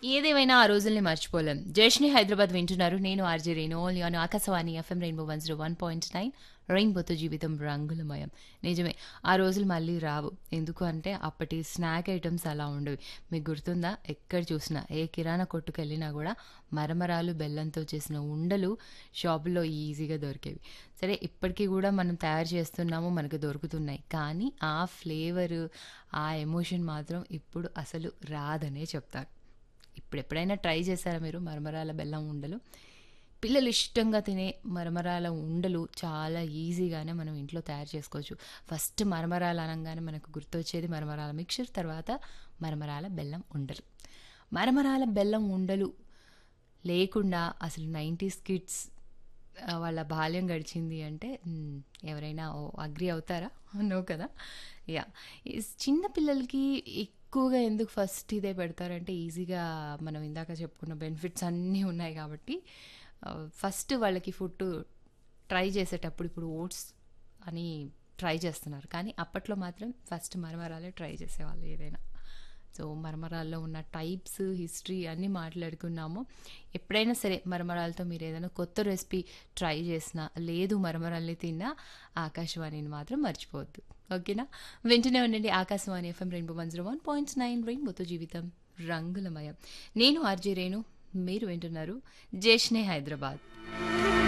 ఏదేమైనా ఆ రోజుల్ని మర్చిపోలేం జేష్ని హైదరాబాద్ వింటున్నారు నేను ఆర్జే రేణు లియాను Akashvani FM rainbow one zero one point nine రెయిన్బోతో జీవితం రంగులమయం నిజమే ఆ రోజులు మళ్ళీ రావు ఎందుకు అంటే అప్పటి స్నాక్ ఐటమ్స్ అలా ఉండేవి మీకు గుర్తుందా ఎక్కడ చూసినా ఏ కిరాణా కొట్టుకు వెళ్ళినా కూడా మరమరాలు బెల్లంతో చేసిన ఉండలు షాపుల్లో ఈజీగా దొరికేవి సరే ఇప్పటికీ కూడా మనం తయారు చేస్తున్నాము మనకు దొరుకుతున్నాయి కానీ ఆ ఫ్లేవర్ ఆ ఎమోషన్ మాత్రం ఇప్పుడు అసలు రాదనే చెప్తారు ఇప్పుడు ఎప్పుడైనా ట్రై చేశారా మీరు మరమరాల బెల్లం ఉండలు పిల్లలు ఇష్టంగా తినే మరమరాల ఉండలు చాలా ఈజీగానే మనం ఇంట్లో తయారు చేసుకోవచ్చు ఫస్ట్ మరమరాలు అనగానే మనకు గుర్తొచ్చేది మరమరాల మిక్చర్ తర్వాత మరమరాల బెల్లం ఉండలు మరమరాల బెల్లం ఉండలు లేకుండా అసలు నైంటీస్ కిడ్స్ వాళ్ళ బాల్యం గడిచింది అంటే మ్, ఎవరైనా ఓ అగ్రి అవుతారా నో కదా యా చిన్న పిల్లలకి ఎక్కువగా ఎందుకు ఫస్ట్ ఇదే పెడతారంటే ఈజీగా మనం ఇందాక చెప్పుకున్న బెనిఫిట్స్ అన్నీ ఉన్నాయి కాబట్టి ఫస్ట్ వాళ్ళకి ఫుడ్ ట్రై చేసేటప్పుడు ఇప్పుడు ఓట్స్ అని ట్రై చేస్తున్నారు కానీ అప్పట్లో మాత్రం ఫస్ట్ మరమరాలే ట్రై చేసేవాళ్ళు ఏదైనా సో మరమరాల్లో ఉన్న టైప్స్ హిస్టరీ అన్నీ మాట్లాడుకున్నాము ఎప్పుడైనా సరే మరమరాలతో మీరు ఏదైనా కొత్త రెసిపీ ట్రై చేసినా లేదు మరమరాల్ని తిన్నా ఆకాశవాణిని మాత్రం మర్చిపోవద్దు ఓకేనా వెంటనే ఉండండి Akashvani FM rainbow one zero one point nine రెయిన్బోతో జీవితం రంగులమయం నేను ఆర్జే రేణు మీరు వింటున్నారు జేష్నే హైదరాబాద్